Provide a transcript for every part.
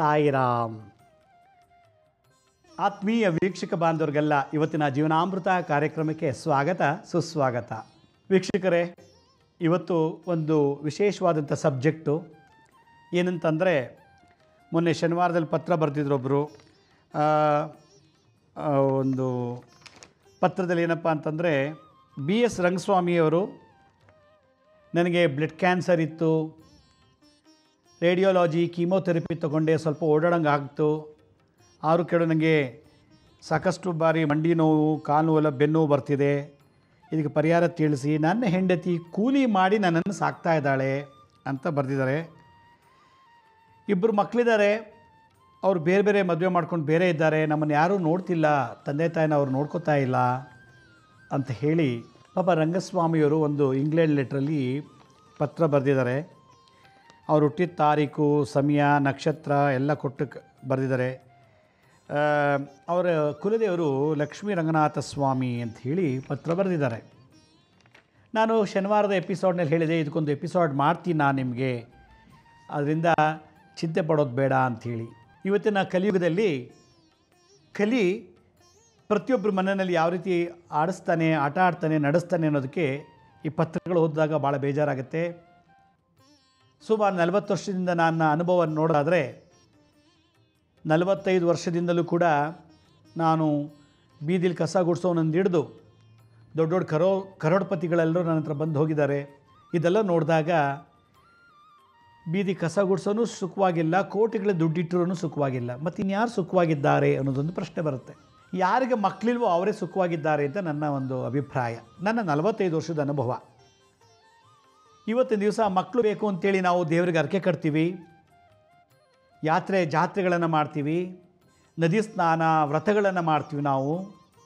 ಸಾಯಿರಾಮ್ ಆತ್ಮೀಯ ವೀಕ್ಷಕ ಬಾಂಧವರಿಗೆಲ್ಲ ಇವತ್ತಿನ ಜೀವನಾಮೃತ ಕಾರ್ಯಕ್ರಮಕ್ಕೆ ಸ್ವಾಗತ ಸುಸ್ವಾಗತ ವೀಕ್ಷಕರೇ ಇವತ್ತು ಒಂದು ವಿಶೇಷವಾದಂಥ ಸಬ್ಜೆಕ್ಟು ಏನಂತಂದರೆ ಮೊನ್ನೆ ಶನಿವಾರದಲ್ಲಿ ಪತ್ರ ಬರೆದಿದ್ರೊಬ್ಬರು ಒಂದು ಪತ್ರದಲ್ಲಿ ಏನಪ್ಪ ಅಂತಂದರೆ ಬಿ ಎಸ್ ರಂಗಸ್ವಾಮಿಯವರು ನನಗೆ ಬ್ಲಡ್ ಕ್ಯಾನ್ಸರ್ ಇತ್ತು ರೇಡಿಯೋಲಾಜಿ ಕೀಮೋಥೆರಪಿ ತೊಗೊಂಡೆ ಸ್ವಲ್ಪ ಓಡಾಡಂಗೆ ಆಗ್ತು ಆರು ಕೆಡು ನನಗೆ ಸಾಕಷ್ಟು ಬಾರಿ ಮಂಡಿ ನೋವು ಕಾಲು ನೋವು ಎಲ್ಲ ಬೆನ್ನು ನೋವು ಬರ್ತಿದೆ ಇದಕ್ಕೆ ಪರಿಹಾರ ತಿಳಿಸಿ ನನ್ನ ಹೆಂಡತಿ ಕೂಲಿ ಮಾಡಿ ನನ್ನನ್ನು ಸಾಕ್ತಾ ಇದ್ದಾಳೆ ಅಂತ ಬರೆದಿದ್ದಾರೆ ಇಬ್ಬರು ಮಕ್ಕಳಿದ್ದಾರೆ ಅವ್ರು ಬೇರೆ ಬೇರೆ ಮದುವೆ ಮಾಡ್ಕೊಂಡು ಬೇರೆ ಇದ್ದಾರೆ ನಮ್ಮನ್ನು ಯಾರೂ ನೋಡ್ತಿಲ್ಲ ತಂದೆ ತಾಯಿನ ಅವ್ರು ನೋಡ್ಕೋತಾ ಇಲ್ಲ ಅಂತ ಹೇಳಿ ಪಾಪ ರಂಗಸ್ವಾಮಿಯವರು ಒಂದು ಇಂಗ್ಲೆಂಡ್ ಲೆಟ್ರಲ್ಲಿ ಪತ್ರ ಬರೆದಿದ್ದಾರೆ ಅವ್ರು ಹುಟ್ಟಿದ ತಾರೀಕು ಸಮಯ ನಕ್ಷತ್ರ ಎಲ್ಲ ಕೊಟ್ಟು ಕ- ಬರೆದಿದ್ದಾರೆ ಆ, ಅವರ ಕುಲದೇವರು ಲಕ್ಷ್ಮೀ ರಂಗನಾಥ ಸ್ವಾಮಿ ಅಂತ ಹೇಳಿ ಪತ್ರ ಬರೆದಿದ್ದಾರೆ ನಾನು ಶನಿವಾರದ ಎಪಿಸೋಡ್ನಲ್ಲಿ ಹೇಳಿದೆ ಇದಕ್ಕೊಂದು ಎಪಿಸೋಡ್ ಮಾಡ್ತೀನಿ ನಾನು ನಿಮಗೆ ಅದರಿಂದ ಚಿಂತೆ ಪಡೋದು ಬೇಡ ಅಂಥೇಳಿ ಇವತ್ತಿನ ಕಲಿಯುಗದಲ್ಲಿ ಕಲಿ ಪ್ರತಿಯೊಬ್ಬರ ಮನೆಯಲ್ಲಿ ಯಾವ ರೀತಿ ಆಡಿಸ್ತಾನೆ ಆಟ ಆಡ್ತಾನೆ ನಡೆಸ್ತಾನೆ ಅನ್ನೋದಕ್ಕೆ ಈ ಪತ್ರಗಳು ಓದಿದಾಗ ಭಾಳ ಬೇಜಾರಾಗುತ್ತೆ ಸುಮಾರು ನಲವತ್ತು ವರ್ಷದಿಂದ ನನ್ನ ಅನುಭವ ನೋಡೋದಾದರೆ ನಲವತ್ತೈದು ವರ್ಷದಿಂದಲೂ ಕೂಡ ನಾನು ಬೀದಿಲಿ ಕಸ ಗುಡಿಸೋನಂದು ಹಿಡಿದು ದೊಡ್ಡ ದೊಡ್ಡ ಕರೋ ಕರೋಡ್ಪತಿಗಳೆಲ್ಲರೂ ನನ್ನ ಹತ್ರ ಬಂದು ಹೋಗಿದ್ದಾರೆ ಇದೆಲ್ಲ ನೋಡಿದಾಗ ಬೀದಿ ಕಸ ಗುಡಿಸೋನು ಸುಖವಾಗಿಲ್ಲ ಕೋಟಿಗಳ ದುಡ್ಡಿಟ್ಟರೂ ಸುಖವಾಗಿಲ್ಲ ಮತ್ತು ಇನ್ಯಾರು ಸುಖವಾಗಿದ್ದಾರೆ ಅನ್ನೋದೊಂದು ಪ್ರಶ್ನೆ ಬರುತ್ತೆ ಯಾರಿಗೆ ಮಕ್ಕಳಿಲ್ವೋ ಅವರೇ ಸುಖವಾಗಿದ್ದಾರೆ ಅಂತ ನನ್ನ ಒಂದು ಅಭಿಪ್ರಾಯ ನನ್ನ ನಲವತ್ತೈದು ವರ್ಷದ ಅನುಭವ ಇವತ್ತಿನ ದಿವಸ ಮಕ್ಕಳು ಬೇಕು ಅಂತೇಳಿ ನಾವು ದೇವರಿಗೆ ಅರ್ಕೆ ಕಟ್ತೀವಿ ಯಾತ್ರೆ ಜಾತ್ರೆಗಳನ್ನು ಮಾಡ್ತೀವಿ ನದಿ ಸ್ನಾನ ವ್ರತಗಳನ್ನು ಮಾಡ್ತೀವಿ ನಾವು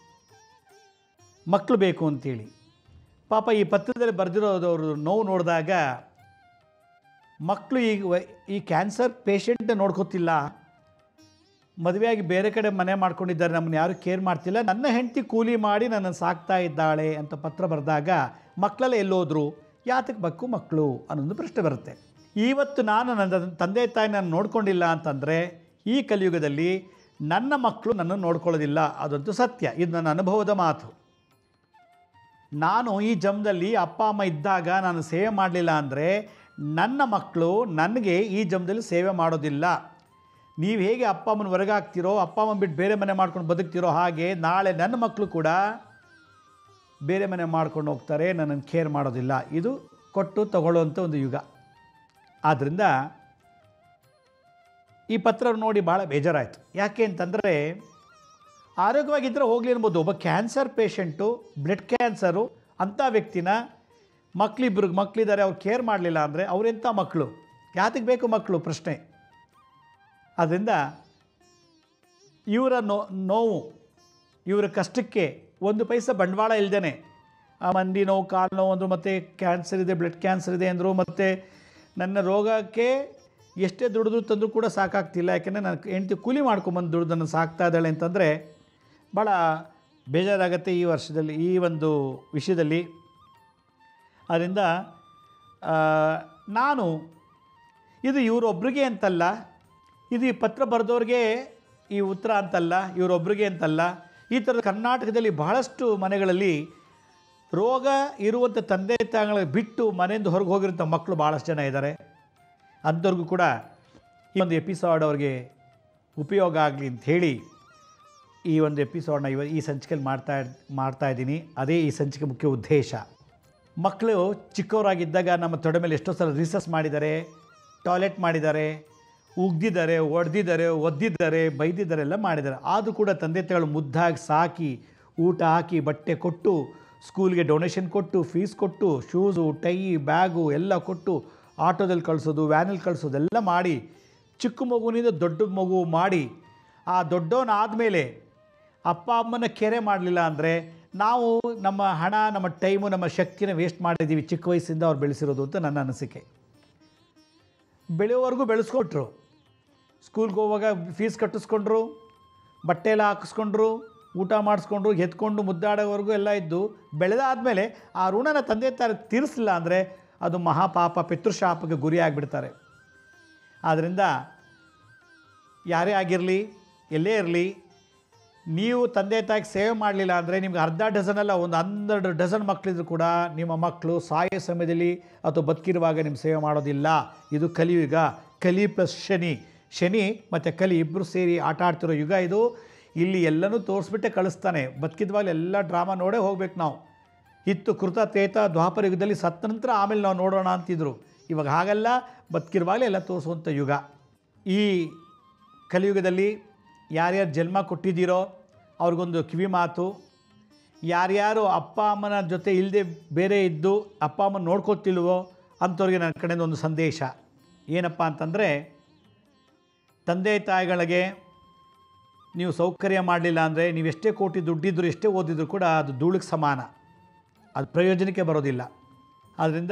ಮಕ್ಕಳು ಬೇಕು ಅಂತೇಳಿ ಪಾಪ ಈ ಪತ್ರದಲ್ಲಿ ಬರೆದಿರೋದವರು ನೋವು ನೋಡಿದಾಗ ಮಕ್ಕಳು ಈಗ ವ- ಈ ಕ್ಯಾನ್ಸರ್ ಪೇಷಂಟ್ ನೋಡ್ಕೋತಿಲ್ಲ ಮದುವೆಯಾಗಿ ಬೇರೆ ಕಡೆ ಮನೆ ಮಾಡ್ಕೊಂಡಿದ್ದಾರೆ ನಮ್ಮನ್ನು ಯಾರು ಕೇರ್ ಮಾಡ್ತಿಲ್ಲ ನನ್ನ ಹೆಂಡತಿ ಕೂಲಿ ಮಾಡಿ ನನ್ನನ್ನು ಸಾಕ್ತಾ ಇದ್ದಾಳೆ ಅಂತ ಪತ್ರ ಬರೆದಾಗ ಮಕ್ಕಳೆಲ್ಲ ಎಲ್ಲೋದ್ರು ಯಾತಕ್ಕೆ ಬಕ್ಕು ಮಕ್ಕಳು ಅನ್ನೋದು ಪ್ರಶ್ನೆ ಬರುತ್ತೆ ಇವತ್ತು ನಾನು ನನ್ನ ತಂದೆ ತಾಯಿ ನಾನು ನೋಡ್ಕೊಂಡಿಲ್ಲ ಅಂತಂದರೆ ಈ ಕಲಿಯುಗದಲ್ಲಿ ನನ್ನ ಮಕ್ಕಳು ನನ್ನನ್ನು ನೋಡ್ಕೊಳ್ಳೋದಿಲ್ಲ ಅದಂತೂ ಸತ್ಯ ಇದು ನನ್ನ ಅನುಭವದ ಮಾತು ನಾನು ಈ ಜಮ್ದಲ್ಲಿ ಅಪ್ಪ ಅಮ್ಮ ಇದ್ದಾಗ ನಾನು ಸೇವೆ ಮಾಡಲಿಲ್ಲ ಅಂದರೆ ನನ್ನ ಮಕ್ಕಳು ನನಗೆ ಈ ಜಮ್ದಲ್ಲಿ ಸೇವೆ ಮಾಡೋದಿಲ್ಲ ನೀವು ಹೇಗೆ ಅಪ್ಪ ಅಮ್ಮನ ಹೊರಗಾಗ್ತಿರೋ ಅಪ್ಪ ಅಮ್ಮ ಬಿಟ್ಟು ಬೇರೆ ಮನೆ ಮಾಡ್ಕೊಂಡು ಬದುಕ್ತಿರೋ ಹಾಗೆ ನಾಳೆ ನನ್ನ ಮಕ್ಕಳು ಕೂಡ ಬೇರೆ ಮನೆ ಮಾಡ್ಕೊಂಡು ಹೋಗ್ತಾರೆ ನನ್ನನ್ನು ಕೇರ್ ಮಾಡೋದಿಲ್ಲ ಇದು ಕೊಟ್ಟು ತಗೊಳ್ಳುವಂಥ ಒಂದು ಯುಗ ಆದ್ದರಿಂದ ಈ ಪತ್ರ ನೋಡಿ ಭಾಳ ಬೇಜಾರಾಯಿತು ಯಾಕೆ ಅಂತಂದರೆ ಆರೋಗ್ಯವಾಗಿದ್ದರೆ ಹೋಗಲಿ ಅನ್ಬೋದು ಒಬ್ಬ ಕ್ಯಾನ್ಸರ್ ಪೇಷಂಟು ಬ್ಲಡ್ ಕ್ಯಾನ್ಸರು ಅಂಥ ವ್ಯಕ್ತಿನ ಮಕ್ಕಳಿಬ್ರಿಗೆ ಮಕ್ಕಳಿದ್ದಾರೆ ಅವ್ರು ಕೇರ್ ಮಾಡಲಿಲ್ಲ ಅಂದರೆ ಅವರೆಂಥ ಮಕ್ಕಳು ಯಾತಕ್ಕೆ ಬೇಕು ಮಕ್ಕಳು ಪ್ರಶ್ನೆ ಆದ್ದರಿಂದ ಇವರ ನೋ ನೋವು ಇವರ ಕಷ್ಟಕ್ಕೆ ಒಂದು ಪೈಸೆ ಬಂಡವಾಳ ಇಲ್ದೇನೆ ಆ ಮಂಡಿ ನೋವು ಕಾಲು ನೋವು ಅಂದರು ಮತ್ತು ಕ್ಯಾನ್ಸರ್ ಇದೆ ಬ್ಲಡ್ ಕ್ಯಾನ್ಸರ್ ಇದೆ ಅಂದರು ಮತ್ತು ನನ್ನ ರೋಗಕ್ಕೆ ಎಷ್ಟೇ ದುಡಿದು ತಂದರೂ ಕೂಡ ಸಾಕಾಗ್ತಿಲ್ಲ ಯಾಕೆಂದರೆ ನನ್ನ ಹೆಂಡತಿ ಕೂಲಿ ಮಾಡ್ಕೊಂಬಂದು ದುಡ್ದು ನನ್ನ ಸಾಕ್ತಾ ಇದ್ದಾಳೆ ಅಂತಂದರೆ ಭಾಳ ಬೇಜಾರಾಗತ್ತೆ ಈ ವರ್ಷದಲ್ಲಿ ಈ ಒಂದು ವಿಷಯದಲ್ಲಿ ಅದರಿಂದ ಆ, ನಾನು ಇದು ಇವರೊಬ್ರಿಗೆ ಅಂತಲ್ಲ ಇದು ಈ ಪತ್ರ ಬರೆದವ್ರಿಗೆ ಈ ಉತ್ತರ ಅಂತಲ್ಲ ಇವರೊಬ್ರಿಗೆ ಅಂತಲ್ಲ ಈ ಥರದ ಕರ್ನಾಟಕದಲ್ಲಿ ಬಹಳಷ್ಟು ಮನೆಗಳಲ್ಲಿ ರೋಗ ಇರುವಂಥ ತಂದೆ ತಾಯಿಗಳ ಬಿಟ್ಟು ಮನೆಯಿಂದ ಹೊರಗೆ ಹೋಗಿರೋಂಥ ಮಕ್ಕಳು ಭಾಳಷ್ಟು ಜನ ಇದ್ದಾರೆ ಅಂಥವ್ರಿಗೂ ಕೂಡ ಈ ಒಂದು ಎಪಿಸೋಡ್ ಅವ್ರಿಗೆ ಉಪಯೋಗ ಆಗಲಿ ಅಂತ ಹೇಳಿ ಈ ಒಂದು ಎಪಿಸೋಡ್ನ ಇವ ಈ ಸಂಚಿಕೆಯಲ್ಲಿ ಮಾಡ್ತಾ ಮಾಡ್ತಾ ಇದ್ದೀನಿ ಅದೇ ಈ ಸಂಚಿಕೆ ಮುಖ್ಯ ಉದ್ದೇಶ ಮಕ್ಕಳು ಚಿಕ್ಕವರಾಗಿದ್ದಾಗ ನಮ್ಮ ತೊಡೆ ಮೇಲೆ ಎಷ್ಟೋ ಸಲ ರಿಸರ್ಚ್ ಮಾಡಿದ್ದಾರೆ ಟಾಯ್ಲೆಟ್ ಮಾಡಿದ್ದಾರೆ ಉಗ್ದಿದ್ದಾರೆ ಒಡೆದಿದ್ದಾರೆ ಒದ್ದಿದ್ದಾರೆ ಬೈದಿದ್ದಾರೆ ಎಲ್ಲ ಮಾಡಿದ್ದಾರೆ ಆದರೂ ಕೂಡ ತಂದೆ ತಾಯಿಗಳು ಮುದ್ದಾಗಿ ಸಾಕಿ ಊಟ ಹಾಕಿ ಬಟ್ಟೆ ಕೊಟ್ಟು ಸ್ಕೂಲ್ಗೆ ಡೊನೇಷನ್ ಕೊಟ್ಟು ಫೀಸ್ ಕೊಟ್ಟು ಶೂಸು ಟೈ ಬ್ಯಾಗು ಎಲ್ಲ ಕೊಟ್ಟು ಆಟೋದಲ್ಲಿ ಕಳಿಸೋದು ವ್ಯಾನಲ್ಲಿ ಕಳಿಸೋದು ಎಲ್ಲ ಮಾಡಿ ಚಿಕ್ಕ ಮಗುವಿನಿಂದ ದೊಡ್ಡ ಮಗು ಮಾಡಿ ಆ ದೊಡ್ಡವನಾದಮೇಲೆ ಅಪ್ಪ ಅಮ್ಮನ ಕೆರೆ ಮಾಡಲಿಲ್ಲ ಅಂದರೆ ನಾವು ನಮ್ಮ ಹಣ ನಮ್ಮ ಟೈಮು ನಮ್ಮ ಶಕ್ತಿನ ವೇಸ್ಟ್ ಮಾಡಿದ್ದೀವಿ ಚಿಕ್ಕ ವಯಸ್ಸಿಂದ ಅವ್ರು ಬೆಳೆಸಿರೋದು ಅಂತ ನನ್ನ ಅನಿಸಿಕೆ ಬೆಳೆಯೋವರೆಗೂ ಬೆಳೆಸ್ಕೊಟ್ರು ಸ್ಕೂಲ್ಗೆ ಹೋಗುವಾಗ ಫೀಸ್ ಕಟ್ಟಿಸ್ಕೊಂಡ್ರು ಬಟ್ಟೆ ಎಲ್ಲ ಹಾಕಿಸ್ಕೊಂಡ್ರು ಊಟ ಮಾಡಿಸ್ಕೊಂಡ್ರು ಎತ್ಕೊಂಡು ಮುದ್ದಾಡೋವರೆಗೂ ಎಲ್ಲ ಇದ್ದು ಬೆಳೆದಾದಮೇಲೆ ಆ ಋಣನ ತಂದೆ ತಾಯಿ ತೀರಿಸಲಿಲ್ಲ ಅಂದರೆ ಅದು ಮಹಾಪಾಪ ಪಿತೃಶಾಪಕ್ಕೆ ಗುರಿ ಆಗಿಬಿಡ್ತಾರೆ ಆದ್ದರಿಂದ ಯಾರೇ ಆಗಿರಲಿ ಎಲ್ಲೇ ಇರಲಿ ನೀವು ತಂದೆ ತಾಯಿಗೆ ಸೇವೆ ಮಾಡಲಿಲ್ಲ ಅಂದರೆ ನಿಮ್ಗೆ ಅರ್ಧ ಡಜನ್ ಅಲ್ಲ ಒಂದು ಹನ್ನೆರಡು ಡಜನ್ ಮಕ್ಕಳಿದ್ರು ಕೂಡ ನಿಮ್ಮ ಮಕ್ಕಳು ಸಾಯೋ ಸಮಯದಲ್ಲಿ ಅಥವಾ ಬದುಕಿರುವಾಗ ನಿಮ್ಮ ಸೇವೆ ಮಾಡೋದಿಲ್ಲ ಇದು ಕಲಿಯುಗ ಕಲಿ ಪ್ಲಸ್ ಶನಿ ಶನಿ ಮತ್ತು ಕಲಿ ಇಬ್ಬರು ಸೇರಿ ಆಟ ಆಡ್ತಿರೋ ಯುಗ ಇದು ಇಲ್ಲಿ ಎಲ್ಲನೂ ತೋರಿಸ್ಬಿಟ್ಟೆ ಕಳಿಸ್ತಾನೆ ಬದುಕಿದ್ವಾಗಲೇ ಎಲ್ಲ ಡ್ರಾಮಾ ನೋಡೇ ಹೋಗ್ಬೇಕು ನಾವು ಇತ್ತು ಕೃತ ತ್ರೇತ ದ್ವಾಪರ ಯುಗದಲ್ಲಿ ಸತ್ತ ನಂತರ ಆಮೇಲೆ ನಾವು ನೋಡೋಣ ಅಂತಿದ್ರು ಇವಾಗ ಹಾಗಲ್ಲ ಬದುಕಿರುವಾಗಲೇ ಎಲ್ಲ ತೋರಿಸುವಂಥ ಯುಗ ಈ ಕಲಿಯುಗದಲ್ಲಿ ಯಾರ್ಯಾರು ಜನ್ಮ ಕೊಟ್ಟಿದ್ದೀರೋ ಅವ್ರಿಗೊಂದು ಕಿವಿ ಮಾತು ಯಾರ್ಯಾರು ಅಪ್ಪ ಅಮ್ಮನ ಜೊತೆ ಇಲ್ಲದೆ ಬೇರೆ ಇದ್ದು ಅಪ್ಪ ಅಮ್ಮನ ನೋಡ್ಕೊತಿಲ್ವೋ ಅಂಥವ್ರಿಗೆ ನನ್ನ ಕಡೆಯಿಂದ ಒಂದು ಸಂದೇಶ ಏನಪ್ಪ ಅಂತಂದರೆ ತಂದೆ ತಾಯಿಗಳಿಗೆ ನೀವು ಸೌಕರ್ಯ ಮಾಡಲಿಲ್ಲ ಅಂದರೆ ನೀವು ಎಷ್ಟೇ ಕೋಟಿ ದುಡ್ಡಿದ್ರು ಎಷ್ಟೇ ಓದಿದ್ರು ಕೂಡ ಅದು ಧೂಳಿಗೆ ಸಮಾನ ಅದು ಪ್ರಯೋಜನಕ್ಕೆ ಬರೋದಿಲ್ಲ ಆದ್ದರಿಂದ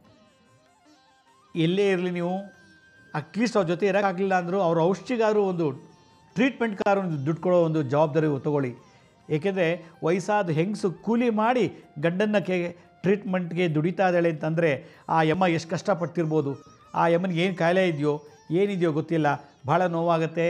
ಎಲ್ಲೇ ಇರಲಿ ನೀವು ಅಟ್ಲೀಸ್ಟ್ ಅವ್ರ ಜೊತೆ ಇರೋಕ್ಕಾಗಲಿಲ್ಲ ಅಂದರೂ ಅವ್ರ ಔಷಧಿಗಾರು ಒಂದು ಟ್ರೀಟ್ಮೆಂಟ್ಗಾರು ಒಂದು ದುಡ್ಡು ಕೊಡೋ ಒಂದು ಜವಾಬ್ದಾರಿ ತಗೊಳ್ಳಿ ಏಕೆಂದರೆ ವಯಸ್ಸಾದ ಹೆಂಗಸು ಕೂಲಿ ಮಾಡಿ ಗಂಡನ್ನ ಕೆ ಟ್ರೀಟ್ಮೆಂಟ್ಗೆ ದುಡಿತಾ ಇದ್ದಾಳೆ ಅಂತಂದರೆ ಆ ಯಮ್ಮ ಎಷ್ಟು ಕಷ್ಟಪಡ್ತಿರ್ಬೋದು ಆ ಯಮ್ಮನಿಗೆ ಏನು ಕಾಯಿಲೆ ಇದೆಯೋ ಏನಿದೆಯೋ ಗೊತ್ತಿಲ್ಲ ಭಾಳ ನೋವಾಗುತ್ತೆ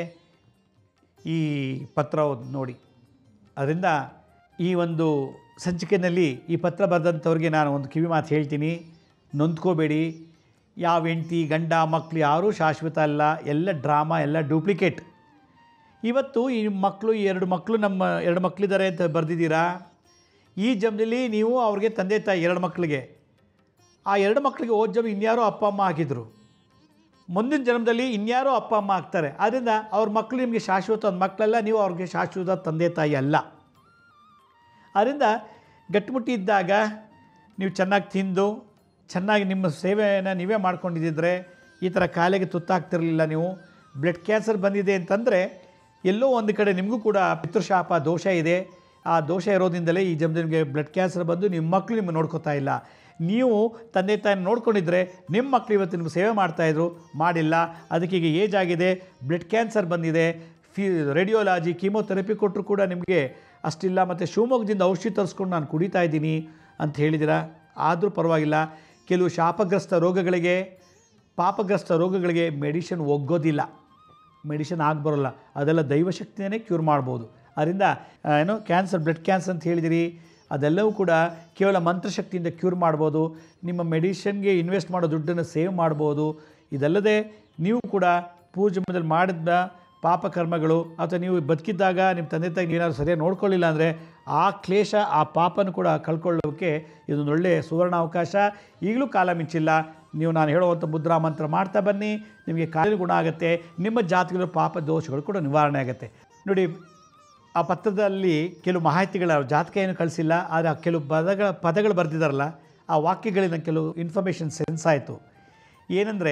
ಈ ಪತ್ರ ಓದ್ ನೋಡಿ ಅದರಿಂದ ಈ ಒಂದು ಸಂಚಿಕೆಯಲ್ಲಿ ಈ ಪತ್ರ ಬರೆದಂಥವ್ರಿಗೆ ನಾನು ಒಂದು ಕಿವಿ ಮಾತು ಹೇಳ್ತೀನಿ ನೊಂದ್ಕೋಬೇಡಿ ಯಾವ ಹೆಂಡ್ತಿ ಗಂಡ ಮಕ್ಕಳು ಯಾರೂ ಶಾಶ್ವತ ಅಲ್ಲ ಎಲ್ಲ ಡ್ರಾಮಾ ಎಲ್ಲ ಡೂಪ್ಲಿಕೇಟ್ ಇವತ್ತು ಈ ಮಕ್ಕಳು ಈ ಎರಡು ಮಕ್ಕಳು ನಮ್ಮ ಎರಡು ಮಕ್ಕಳಿದ್ದಾರೆ ಅಂತ ಬರೆದಿದ್ದೀರಾ ಈ ಜನ್ಮದಲ್ಲಿ ನೀವು ಅವ್ರಿಗೆ ತಂದೆ ತಾಯಿ ಎರಡು ಮಕ್ಕಳಿಗೆ ಆ ಎರಡು ಮಕ್ಕಳಿಗೆ ಓದ್ ಜನ್ಮ ಇನ್ಯಾರೋ ಅಪ್ಪ ಅಮ್ಮ ಆಗಿದ್ರು ಮುಂದಿನ ಜನ್ಮದಲ್ಲಿ ಇನ್ಯಾರೋ ಅಪ್ಪ ಅಮ್ಮ ಆಗ್ತಾರೆ ಆದ್ದರಿಂದ ಅವ್ರ ಮಕ್ಕಳು ನಿಮಗೆ ಶಾಶ್ವತ ಮಕ್ಕಳೆಲ್ಲ ನೀವು ಅವ್ರಿಗೆ ಶಾಶ್ವತ ತಂದೆ ತಾಯಿ ಅಲ್ಲ ಆದ್ದರಿಂದ ಗಟ್ಟಿಮುಟ್ಟಿ ಇದ್ದಾಗ ನೀವು ಚೆನ್ನಾಗಿ ತಿಂದು ಚೆನ್ನಾಗಿ ನಿಮ್ಮ ಸೇವೆಯನ್ನು ನೀವೇ ಮಾಡ್ಕೊಂಡಿದ್ದಿದ್ರೆ ಈ ಥರ ಕಾಯಿಲೆಗೆ ತುತ್ತಾಗ್ತಿರಲಿಲ್ಲ ನೀವು ಬ್ಲಡ್ ಕ್ಯಾನ್ಸರ್ ಬಂದಿದೆ ಅಂತಂದರೆ ಎಲ್ಲೋ ಒಂದು ಕಡೆ ನಿಮಗೂ ಕೂಡ ಪಿತೃಶಾಪ ದೋಷ ಇದೆ ಆ ದೋಷ ಇರೋದ್ರಿಂದಲೇ ಈ ಜನ್ಮ ನಿಮಗೆ ಬ್ಲಡ್ ಕ್ಯಾನ್ಸರ್ ಬಂದು ನಿಮ್ಮ ಮಕ್ಕಳು ನಿಮ್ಮನ್ನು ನೋಡ್ಕೋತಾ ಇಲ್ಲ ನೀವು ತಂದೆ ತಾಯಿನ ನೋಡ್ಕೊಂಡಿದ್ರೆ ನಿಮ್ಮ ಮಕ್ಕಳು ಇವತ್ತು ನಿಮ್ಗೆ ಸೇವೆ ಮಾಡ್ತಾಯಿದ್ರು ಮಾಡಿಲ್ಲ ಅದಕ್ಕೆ ಈಗ ಏಜ್ ಆಗಿದೆ ಬ್ಲಡ್ ಕ್ಯಾನ್ಸರ್ ಬಂದಿದೆ ಫಿ ರೇಡಿಯೋಲಾಜಿ ಕೀಮೋಥೆರಪಿ ಕೊಟ್ಟರು ಕೂಡ ನಿಮಗೆ ಅಷ್ಟಿಲ್ಲ ಮತ್ತು ಶಿವಮೊಗ್ಗದಿಂದ ಔಷಧಿ ತರಿಸ್ಕೊಂಡು ನಾನು ಕುಡಿತಾ ಇದ್ದೀನಿ ಅಂತ ಹೇಳಿದಿರಾ ಆದರೂ ಪರವಾಗಿಲ್ಲ ಕೆಲವು ಶಾಪಗ್ರಸ್ತ ರೋಗಗಳಿಗೆ ಪಾಪಗ್ರಸ್ತ ರೋಗಗಳಿಗೆ ಮೆಡಿಷನ್ ಒಗ್ಗೋದಿಲ್ಲ ಮೆಡಿಷನ್ ಆಗಿ ಬರೋಲ್ಲ ಅದೆಲ್ಲ ದೈವಶಕ್ತಿಯೇ ಕ್ಯೂರ್ ಮಾಡ್ಬೋದು ಅದರಿಂದ ಆ, ಏನು ಕ್ಯಾನ್ಸರ್ ಬ್ಲಡ್ ಕ್ಯಾನ್ಸರ್ ಅಂತ ಹೇಳಿದಿರಿ ಅದೆಲ್ಲವೂ ಕೂಡ ಕೇವಲ ಮಂತ್ರಶಕ್ತಿಯಿಂದ ಕ್ಯೂರ್ ಮಾಡ್ಬೋದು ನಿಮ್ಮ ಮೆಡಿಷನ್ಗೆ ಇನ್ವೆಸ್ಟ್ ಮಾಡೋ ದುಡ್ಡನ್ನು ಸೇವ್ ಮಾಡ್ಬೋದು ಇದಲ್ಲದೆ ನೀವು ಕೂಡ ಪೂರ್ವಜನ್ಮದಲ್ಲಿ ಮಾಡಿದ ಪಾಪಕರ್ಮಗಳು ಅಥವಾ ನೀವು ಬದುಕಿದ್ದಾಗ ನಿಮ್ಮ ತಂದೆ ತಾಯಿ ಏನಾದ್ರು ಸರಿಯಾಗಿ ನೋಡ್ಕೊಳ್ಳಿಲ್ಲ ಅಂದರೆ ಆ ಕ್ಲೇಶ ಆ ಪಾಪನ ಕೂಡ ಕಳ್ಕೊಳ್ಳೋಕ್ಕೆ ಇದೊಂದು ಒಳ್ಳೆಯ ಸುವರ್ಣ ಅವಕಾಶ ಈಗಲೂ ಕಾಲ ಮಿಂಚಿಲ್ಲ ನೀವು ನಾನು ಹೇಳುವಂಥ ಮುದ್ರಾ ಮಂತ್ರ ಮಾಡ್ತಾ ಬನ್ನಿ ನಿಮಗೆ ಕಾಲಿನ ಗುಣ ಆಗುತ್ತೆ ನಿಮ್ಮ ಜಾತಿಗಳ ಪಾಪ ದೋಷಗಳು ಕೂಡ ನಿವಾರಣೆ ಆಗುತ್ತೆ ನೋಡಿ ಆ ಪತ್ರದಲ್ಲಿ ಕೆಲವು ಮಾಹಿತಿಗಳ ಜಾತಕ ಏನು ಕಳಿಸಿಲ್ಲ ಆದರೆ ಆ ಕೆಲವು ಪದಗಳ ಪದಗಳು ಬರೆದಿದ್ದಾರಲ್ಲ ಆ ವಾಕ್ಯಗಳಿಂದ ಕೆಲವು ಇನ್ಫಾರ್ಮೇಷನ್ ಸೆನ್ಸ್ ಆಯಿತು ಏನಂದರೆ